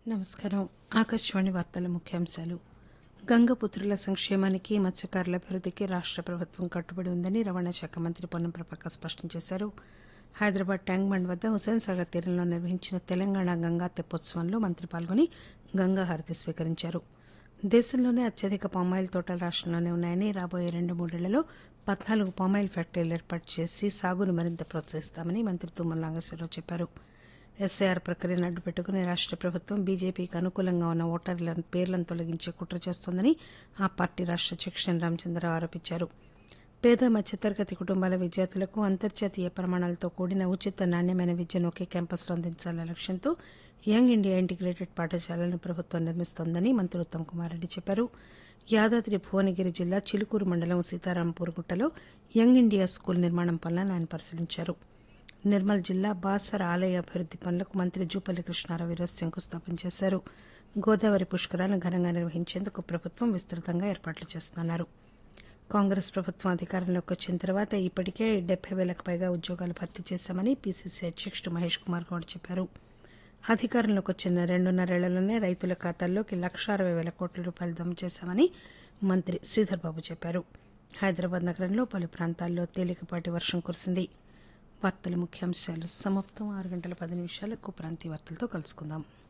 నమస్కారం ఆకాశవాణి వార్తల ముఖ్యాంశాలు గంగపుత్రుల సంక్షేమానికి మత్స్యకారుల అభివృద్దికి రాష్ట ప్రభుత్వం కట్టుబడి ఉందని రవాణా శాఖ మంత్రి పొన్నం ప్రభాకర్ స్పష్టం చేశారు హైదరాబాద్ ట్యాంక్ బండ్ వద్ద హుసేన్ సాగర్ తీరంలో నిర్వహించిన తెలంగాణ గంగా తెప్పోత్సవంలో మంత్రి పాల్గొని గంగా హారతి స్వీకరించారు దేశంలోనే అత్యధిక పామాయిల్ తోటలు రాష్టంలోనే ఉన్నాయని రాబోయే రెండు మూడేళ్లలో పద్నాలుగు పామాయిల్ ఫ్యాక్టరీలు ఏర్పాటు చేసి సాగును మరింత ప్రోత్సహిస్తామని మంత్రి తుమ్మల నాగేశ్వరరావు చెప్పారు ఎస్ఐఆర్ ప్రక్రియను అడ్డుపెట్టుకుని రాష్ట ప్రభుత్వం బీజేపీకి అనుకూలంగా ఉన్న ఓటర్ల పేర్లను తొలగించే కుట్ర చేస్తోందని ఆ పార్టీ రాష్ట అధ్యక్షుడు రామచంద్రరావు ఆరోపించారు పేద మధ్యతరగతి కుటుంబాల విద్యార్థులకు అంతర్జాతీయ ప్రమాణాలతో కూడిన ఉచిత నాణ్యమైన విద్యను ఒకే క్యాంపస్లో అందించాలనే లక్ష్యంతో యంగ్ ఇండియా ఇంటిగ్రేటెడ్ పాఠశాలను ప్రభుత్వం నిర్మిస్తోందని మంత్రి ఉత్తమ్ కుమార్ రెడ్డి చెప్పారు యాదాద్రి భువనగిరి జిల్లా చిలుకూరు మండలం సీతారాంపూర్ గుట్టలో యంగ్ ఇండియా స్కూల్ నిర్మాణం పనులను ఆయన పరిశీలించారు నిర్మల్ జిల్లా బాసర ఆలయ అభివృద్ది పనులకు మంత్రి జూపల్లి కృష్ణారావు ఈరోజు శంకుస్థాపన చేశారు గోదావరి పుష్కరాలను ఘనంగా నిర్వహించేందుకు ప్రభుత్వం విస్తృతంగా ఏర్పాట్లు చేస్తున్నారు కాంగ్రెస్ ప్రభుత్వం అధికారంలోకి వచ్చిన తర్వాత ఇప్పటికే డెబ్బై వేలకు పైగా ఉద్యోగాలు భర్తీ చేశామని పీసీసీ అధ్యక్షుడు మహేష్ కుమార్ గౌడ్ చెప్పారు అధికారంలోకి వచ్చిన రెండున్నరేళ్లలోనే రైతుల ఖాతాల్లోకి లక్ష అరవై వేల కోట్ల రూపాయలు జమ చేశామని మంత్రి శ్రీధర్ బాబు చెప్పారు హైదరాబాద్ నగరంలో పలు ప్రాంతాల్లో తేలికపాటి వర్షం కురిసింది వార్తల ముఖ్యాంశాలు సమాప్తం ఆరు గంటల పది నిమిషాలకు ప్రాంతీయ వార్తలతో కలుసుకుందాం